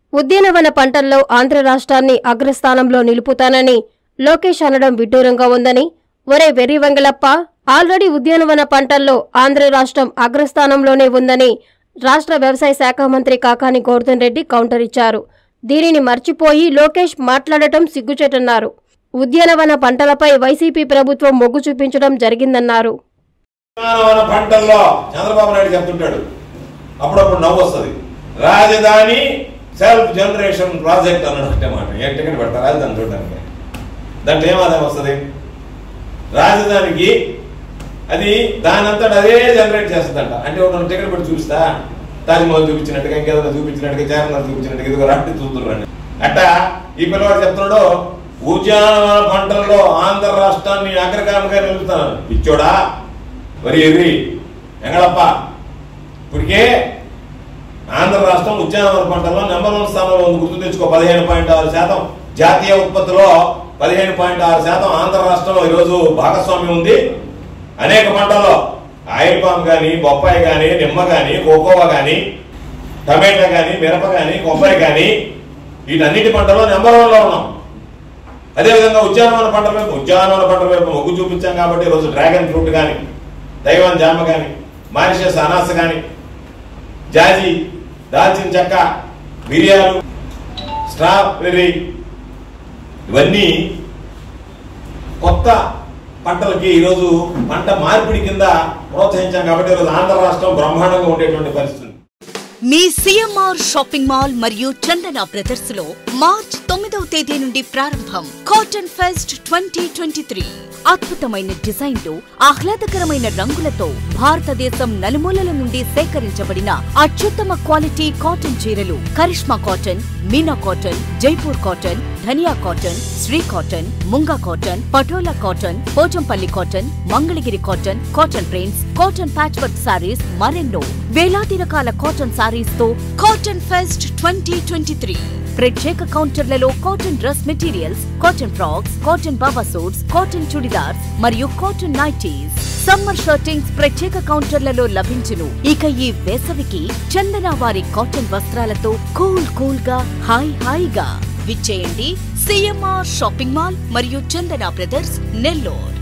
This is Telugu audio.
ఉద్యానవన పంటల్లో ఆంధ్ర రాష్ట్రాన్ని అగ్రస్థానంలో నిలుపుతానని లోకేష్ అనడం విడ్డూరంగా ఉందని ఒరే వెర్రి వెంగళప్ప ఆల్రెడీ ఉద్యానవన పంటల్లో ఆంధ్ర రాష్ట్రం అగ్రస్థానంలోనే ఉందని రాష్ట్ర వ్యవసాయ శాఖ మంత్రి కాకాని గోవర్ధన్ రెడ్డి కౌంటర్ ఇచ్చారు దీనిని మర్చిపోయి లోకేష్ మాట్లాడటం సిగ్గుచేటన్నారు ఉద్యానవన పంటలపై వైసీపీ ప్రభుత్వం మొగ్గు చూపించడం జరిగిందన్నారు ఉద్యానవన పంటల్లో చంద్రబాబు నాయుడు చెప్తుంటాడు అప్పుడప్పుడు నవ్వు వస్తుంది రాజధాని సెల్ఫ్ జనరేషన్ ప్రాజెక్ట్ అన్నాడు ఒకటే మాట ఏ టికెట్ పెడతారు రాజధాని చూడడానికి దాంట్లో ఏం ఆదాయం వస్తుంది రాజధానికి అది దానంతట అదే జనరేట్ చేస్తుందంట అంటే ఒక టికెట్ పెట్టి చూపిస్తా తాజ్మహల్ చూపించినట్టుగా ఇంకేదైనా చూపించినట్టుగా చార్మినార్ చూపించినట్టుగా ఇదిగో రాట్టి చూస్తున్నారండి అట్టా ఈ పిల్లవాడు చెప్తున్నాడు ఉద్యానవన పంటల్లో ఆంధ్ర రాష్ట్రాన్ని అగ్రగామిగా నిలుపుతాను పిచ్చోడా వరి ఎగిరి ఎంగళప్ప ఇప్పటికే ఆంధ్ర రాష్ట్రం ఉద్యానవన పంటల్లో నెంబర్ వన్ స్థానంలో ఉంది గుర్తు తెచ్చుకో పదిహేను పాయింట్ ఆరు శాతం జాతీయ ఉత్పత్తిలో పదిహేను పాయింట్ ఆరు శాతం ఆంధ్ర రాష్ట్రంలో ఈరోజు భాగస్వామ్యం ఉంది అనేక పంటల్లో ఆయిల్ పామ్ కానీ బొప్పాయి కానీ నిమ్మ కానీ కోకోవా కానీ టమాటా కానీ మిరప కానీ కొబ్బరి కానీ వీటన్నిటి పంటలో నెంబర్ వన్ లో ఉన్నాం అదేవిధంగా ఉద్యానవన పంటల వైపు ఉద్యానవన పంటల వైపు మొగ్గు చూపించాం కాబట్టి ఈరోజు డ్రాగన్ ఫ్రూట్ కానీ దైవాన్ జామ కానీ మారిషస్ అనాస కానీ జాజి దాల్చిన చెక్క మిరియాలు స్ట్రాబెర్రీ ఇవన్నీ కొత్త పంటలకి ఈరోజు పంట మార్పిడి కింద ప్రోత్సహించాం కాబట్టి ఈరోజు ఆంధ్ర రాష్ట్రం బ్రహ్మాండంగా ఉండేటువంటి పరిస్థితి ఉంది. మీ సిఎంఆర్ షాపింగ్ మాల్ మరియు చందన బ్రదర్స్ లో మార్చ్ తొమ్మిదవ తేదీ నుండి ప్రారంభం cotton fest twenty twenty three అద్భుతమైన డిజైన్లు ఆహ్లాదకరమైన రంగులతో భారతదేశం నలుమూలల నుండి సేకరించబడిన అత్యుత్తమ క్వాలిటీ కాటన్ చీరలు Karishma cotton Meena cotton Jaipur cotton Dhaniya cotton Shri cotton Munga cotton Patola cotton Pochampally cotton Mangalagiri cotton cotton prints cotton patch work sarees మరెన్నో వేలాది రకాల కాటన్ సారీస్ తో cotton fest twenty twenty three ప్రత్యేక కౌంటర్లలో cotton dress materials cotton frocks cotton baba suits cotton chudidars మరియు కాటన్ నైటీస్ సమ్మర్ షర్టింగ్స్ ప్రత్యేక కౌంటర్లలో లభించును ఇక ఈ వేసవికి చందన వారి కాటన్ వస్త్రాలతో కూల్ కూల్ గా హాయ్ హాయిగా విచ్చేయండి సిఎంఆర్ షాపింగ్ మాల్ మరియు చందన బ్రదర్స్ నెల్లూరు